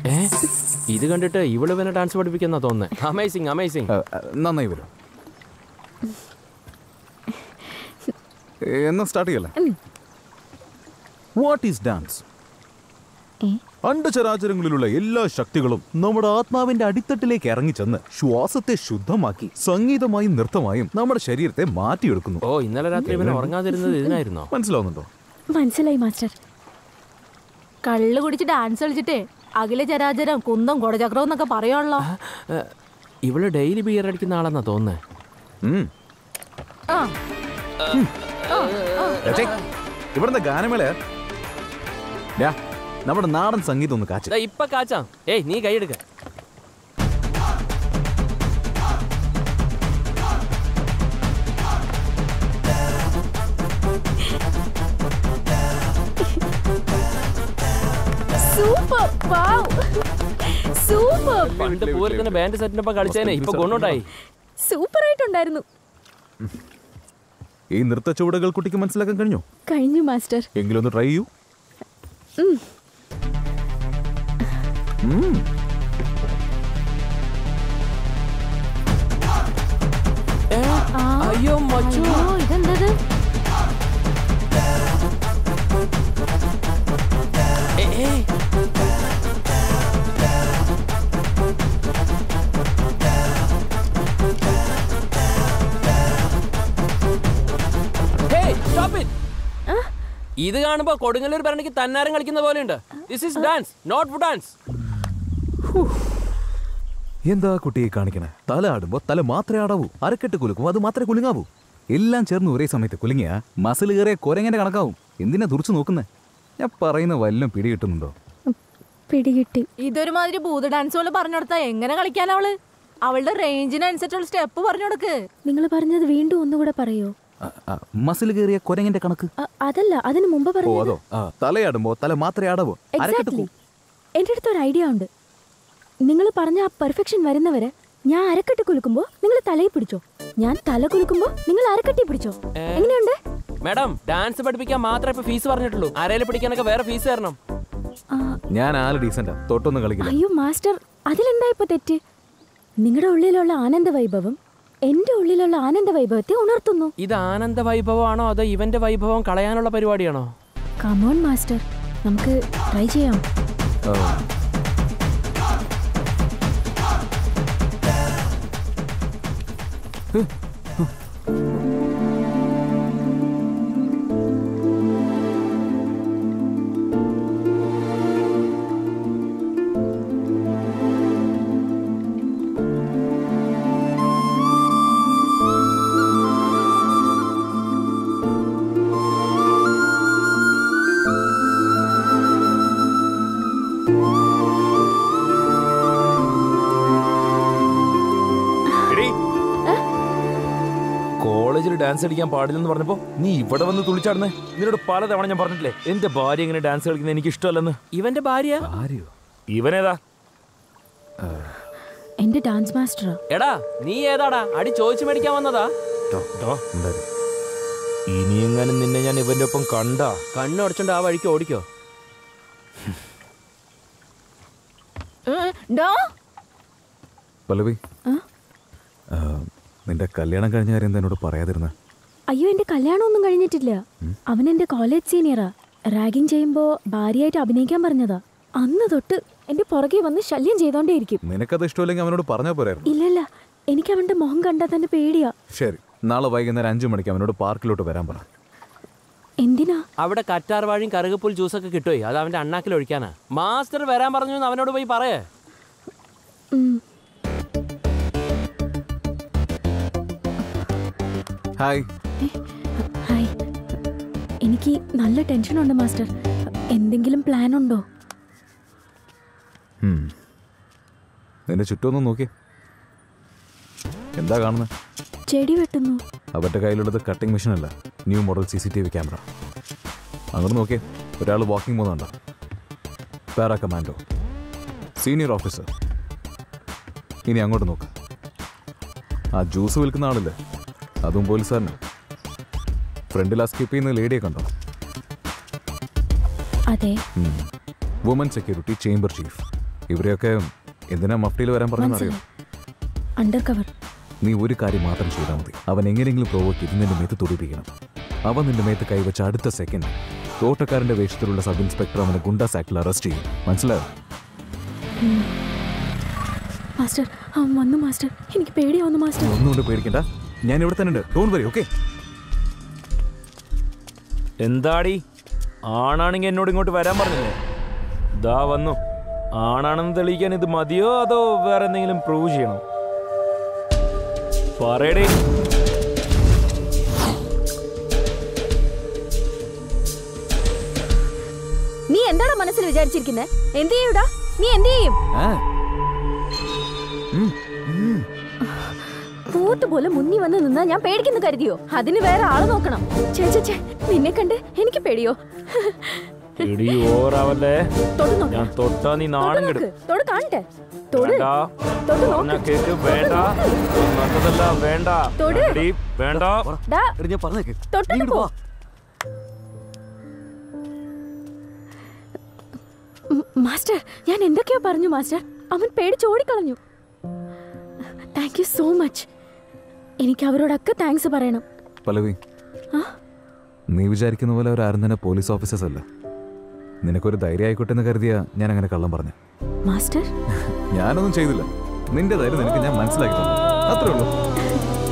ഏ ഇത് കണ്ടിട്ട് ഇവള് പിന്നെ ഡാൻസ് പഠിപ്പിക്കുന്ന തോന്നുന്നത് അമേസിങ് അമേസിങ് ആ, ആ, നന്നായി വരും എന്നാ സ്റ്റാർട്ട് ചെയ്യല്ലേ വാട്ട് ഈസ് ഡാൻസ് അണ്ടചരാചരങ്ങളിലുള്ള എല്ലാ ശക്തികളും നമ്മുടെ ആത്മാവിന്റെ അടിത്തട്ടിലേക്ക് ഇറങ്ങിച്ചെന്ന് ശ്വാസത്തെ ശുദ്ധമാക്കി സംഗീതമായും നൃത്തമായും നമ്മുടെ ശരീരത്തെ മാറ്റിയെടുക്കുന്നു ഓ ഇന്നലെ രാത്രി ഇവനെ ഉറങ്ങാതിരുന്നത് ഇതിനായിരുന്നോ മനസ്സിലാവുന്നുണ്ടോ മനസ്സിലായി മാസ്റ്റർ കള്ള് കുടിച്ച് ഡാൻസ് കളിച്ചിട്ടേ അഖില ചരാചരം കുന്തം കൊടചക്രവും എന്നൊക്കെ പറയുള്ളോ ഏ, ഇവള് ഡെയിലി ബിയർ അടിക്കുന്ന ആളെന്നാ തോന്നുന്നേ ഉം. ആ രചേ, ഇവിടുത്തെ ഗാനമേള ഡാ, നമ്മുടെ നാടൻ സംഗീതം ഒന്ന് കാച്ചു ദാ ഇപ്പൊ കാച്ചാം ഏയ് നീ കൈയെടുക്ക സൂപ്പർ വാവ് സൂപ്പർ പണ്ട് പൂരത്തിന്റെ ബാൻഡ് സെറ്റിനൊപ്പം കളിച്ചേനെ ഇപ്പൊ ഗുണുണ്ടായി സൂപ്പർ ആയിട്ടുണ്ടായിരുന്നു ഈ നൃത്ത ചുവടുകൾ കുട്ടിക്ക് മനസ്സിലാക്കാൻ കഴിഞ്ഞോ കഴിഞ്ഞു മാസ്റ്റർ എങ്കിലും ഒന്ന് ട്രൈ ചെയ്യൂ ഏ, അയ്യോ മച്ചു ഓ ഇതെന്തത് ഏ, ഏയ്. Hey, stop it. ഇത് കാണുമ്പോ കൊടുങ്ങല്ലൂർ ഭരണിക്ക് തന്നാരം കളിക്കുന്ന പോലെയുണ്ട് this is dance not food dance എന്താ കുട്ടിയെ കാണിക്കണേ തല ആടുമ്പോ തല മാത്രമേ ആടാവൂ അരക്കെട്ട് കുലുക്കും അത് മാത്രമേ കുലുങ്ങാവൂ എല്ലാം ചേർന്ന് ഒരേ സമയത്ത് കുലുങ്ങിയ മസിൽ കയറിയ കൊരങ്ങനെ കണക്കാവും എന്തിനാ തുറച്ചു നോക്കുന്നേ ഞാൻ പറയുന്ന വല്ലതും പിടി കിട്ടുന്നുണ്ടോ പിടികിട്ടി ഇതൊരുമാതിരി ഭൂത ഡാൻസ് പോലെ പറഞ്ഞു കൊടുത്താ എങ്ങനെ കളിക്കാൻ അവള് അവളുടെ റേഞ്ചിനനുസരിച്ചുള്ള സ്റ്റെപ്പ് പറഞ്ഞു കൊടുക്ക് നിങ്ങൾ പറഞ്ഞത് വീണ്ടും ഒന്നുകൂടെ പറയോ മസിൽ കയറിയ കൊരങ്ങന്റെ കണക്ക് അ- അതല്ല അതിന് മുമ്പ് ഓ പറഞ്ഞു അതോ ആ, തലയാടുമ്പോ തല മാത്രമേ ആടാവൂ അരക്കെട്ട് എക്സാക്ട്ലി കു- എൻ്റെ അടുത്ത് ഒരു ഐഡിയ ഉണ്ട് നിങ്ങൾ പറഞ്ഞ ആ പെർഫെക്ഷൻ വരുന്നവരെ ഞാൻ അരക്കെട്ട് കുലുക്കുമ്പോ നിങ്ങൾ തലയിൽ പിടിച്ചോ ഞാൻ തല കുലുക്കുമ്പോ നിങ്ങൾ അരക്കെട്ടി പിടിച്ചോ എങ്ങനെയുണ്ട് മാഡം ഡാൻസ് പഠിപ്പിക്കാൻ മാത്രമേ ഇപ്പൊ ഫീസ് പറഞ്ഞിട്ടുള്ളൂ അരയിൽ പിടിക്കാനൊക്കെ വേറെ ഫീസ് തരണം ആ, ഞാൻ ആള് ഡീസന്റാ തൊട്ടൊന്നും കളിക്കില്ല അയ്യോ മാസ്റ്റർ അതിലെന്താ ഇപ്പൊ തെറ്റ് നിങ്ങളുടെ ഉള്ളിലുള്ള ആനന്ദ വൈഭവം എന്റെ ഉള്ളിലുള്ള ആനന്ദ വൈഭവത്തെ ഉണർത്തുന്നു ഇത് ആനന്ദ വൈഭവമാണോ അതോ ഇവന്റെ വൈഭവം കളയാനുള്ള പരിപാടിയാണോ കമോൺ മാസ്റ്റർ നമുക്ക് ട്രൈ ചെയ്യാം ആ, കോളേജിൽ ഡാൻസ് കളിക്കാൻ പാടില്ലെന്ന് പറഞ്ഞപ്പോ നീ ഇവിടെ വന്ന് തുളിച്ചാടുന്നേ നിന്നോട് പലതവണ ഞാൻ പറഞ്ഞിട്ടില്ലേ എന്റെ ഭാര്യ ഇങ്ങനെ ഡാൻസ് കളിക്കുന്നത് എനിക്ക് ഇഷ്ടമല്ലെന്ന് ഇവന്റെ ഭാര്യ ആരെയോ ഇവനേതാ എന്റെ ഡാൻസ് മാസ്റ്ററാ എടാ നീ ഏതാടാ അടി ചോദിച്ചു മേടിക്കാൻ വന്നതാ ഉണ്ടായിരുന്നു. ഇനി എങ്ങാനും നിന്നെ ഞാൻ ഇവന്റെ ഒപ്പം കണ്ടാ കണ്ണുടച്ചോണ്ട് ആ വഴിക്ക് ഓടിക്കോ ഉം, ഡോ പല്ലവി ആ? ആ, നിന്റെ കല്യാണം കഴിഞ്ഞ കാര്യം എന്താ എന്നോട് പറയാതിരുന്ന അയ്യോ എന്റെ കല്യാണമൊന്നും കഴിഞ്ഞിട്ടില്ല അവൻ എന്റെ കോളേജ് സീനിയറാ റാഗിങ് ചെയ്യുമ്പോ ഭാര്യയായിട്ട് അഭിനയിക്കാൻ പറഞ്ഞതാ അന്ന് തൊട്ട് എന്റെ പുറകെ വന്ന് ശല്യം ചെയ്തോണ്ടേയിരിക്കും നിനക്കത് ഇഷ്ടമില്ലെങ്കിൽ അവനോട് പറഞ്ഞാൽ പോരായിരുന്നു ഇല്ലല്ല എനിക്ക് അവന്റെ മുഖം കണ്ടാൽ തന്നെ പേടിയാ ശരി നാളെ വൈകുന്നേരം അഞ്ചു മണിക്ക് അവനോട് പാർക്കിലോട്ട് വരാൻ പറ എന്തിനാ അവിടെ കറ്റാർ വാഴയും കറുകപ്പുൽ ജ്യൂസൊക്കെ കിട്ടുവേ അത് അവന്റെ അണ്ണാക്കിൽ ഒഴിക്കാനാ മാസ്റ്റർ വരാൻ പറഞ്ഞു എന്ന് അവനോട് പോയി പറയേ ഉം. ഹായ് ഹായ് എനിക്ക് നല്ല ടെൻഷനുണ്ട് മാസ്റ്റർ എന്തെങ്കിലും പ്ലാൻ ഉണ്ടോ ഉം. നിന്റെ ചുറ്റുമൊന്നും നോക്കി എന്താ കാണുന്നത് ചെടി വെട്ടുന്നു അവരുടെ കയ്യിലുള്ളത് കട്ടിംഗ് മെഷീൻ അല്ല new model C C T V camera അങ്ങോട്ട് നോക്കിയേ ഒരാൾ വാക്കിംഗ് പോകുന്നുണ്ടോ പാരാ കമാൻഡോ സീനിയർ ഓഫീസർ ഇനി അങ്ങോട്ട് നോക്ക് ആ ജ്യൂസ് വിൽക്കുന്ന ആളില്ലേ അതും പോലീസുകാരന് ഫ്രണ്ടിൽ ആ സ്കിപ്പ് ചെയ്യുന്ന ലേഡിയെ കണ്ടോ അതെ വുമൻ സെക്യൂരിറ്റി ചേംബർ ചീഫ് ഇവരെയൊക്കെ എന്തിനാ മഫ്റ്റിയിൽ വരാൻ പറഞ്ഞറിയോ അണ്ടർ കവർ നീ ഒരു കാര്യം മാത്രം ചെയ്താൽ മതി അവൻ എങ്ങനെയെങ്കിലും പ്രൊവോക്ക് ചെയ്ത് നിന്റെ മേത്ത് തുടിപ്പിക്കണം അവൻ നിന്റെ മേത്ത് കൈവച്ച അടുത്ത സെക്കൻഡ് തോട്ടക്കാരന്റെ വേഷത്തിലുള്ള സബ് ഇൻസ്പെക്ടർ അവനെ ഗുണ്ടാസ് ആക്ടിൽ അറസ്റ്റ് ചെയ്യും മനസ്സിലായോ മാസ്റ്റർ അവൻ വന്നു മാസ്റ്റർ എനിക്ക് പേടിയാവുന്നു മാസ്റ്റർ ഒന്നുകൊണ്ട് പേടിക്കണ്ട ഞാൻ ഇവിടെ തന്നെ ഉണ്ട് ഡോൺ വരി ഓക്കെ എന്താടി ആണാണെങ്കിൽ എന്നോട് ഇങ്ങോട്ട് വരാൻ പറഞ്ഞില്ലേ ദാ വന്നു ആണാണെന്ന് തെളിയിക്കാൻ ഇത് മതിയോ അതോ വേറെ എന്തെങ്കിലും പ്രൂവ് ചെയ്യണോ പറയടേ നീ എന്താണ് മനസ്സിൽ വിചാരിച്ചിരിക്കുന്നത് എന്ത് ചെയ്യൂടാ നീ എന്ത് ചെയ്യും പോത്ത് പോലെ മുന്നി വന്ന് നിന്നാ ഞാൻ പേടിക്കുന്നു കരുതിയോ അതിന് വേറെ ആള് നോക്കണം ചേ ചേ, ചേ നിന്നെ കണ്ട് എനിക്ക് പേടിയോ ഇടി ഓവറാവല്ലേ തൊട്ട് നോക്ക് ഞാൻ തൊട്ടാ നീ തൊട്ട് നാണം നോക്ക് കെടും തൊട് കാണട്ടെ തൊട് വേണ്ട തൊട്ട് പറഞ്ഞ നോക്ക് കേക്ക് വേണ്ട നല്ലതല്ല വേണ്ട തൊട്. എടി, വേണ്ട ഡാ ഞാൻ പറഞ്ഞേക്ക് തൊട്ടിട്ട് പോ ഉം, മാസ്റ്റർ ഞാൻ എന്തൊക്കെയോ പറഞ്ഞു മാസ്റ്റർ അവൻ പേടിച്ച് ഓടിക്കളഞ്ഞു താങ്ക് യു സോ മച്ച് എനിക്ക് അവരോടൊക്കെ താങ്ക്സ് പറയണം പലവി ആ? നീ വിചാരിക്കുന്ന പോലെ അവരാരും തന്നെ പോലീസ് ഓഫീസേഴ്സ് അല്ല നിനക്കൊരു ധൈര്യം ആയിക്കോട്ടെ എന്ന് കരുതിയാ ഞാൻ അങ്ങനെ കള്ളം പറഞ്ഞു മാസ്റ്റർ ഞാനൊന്നും ചെയ്തില്ല നിന്റെ ധൈര്യം നിനക്ക് ഞാൻ മനസ്സിലാക്കി തന്നു അത്രേ ഉള്ളൂ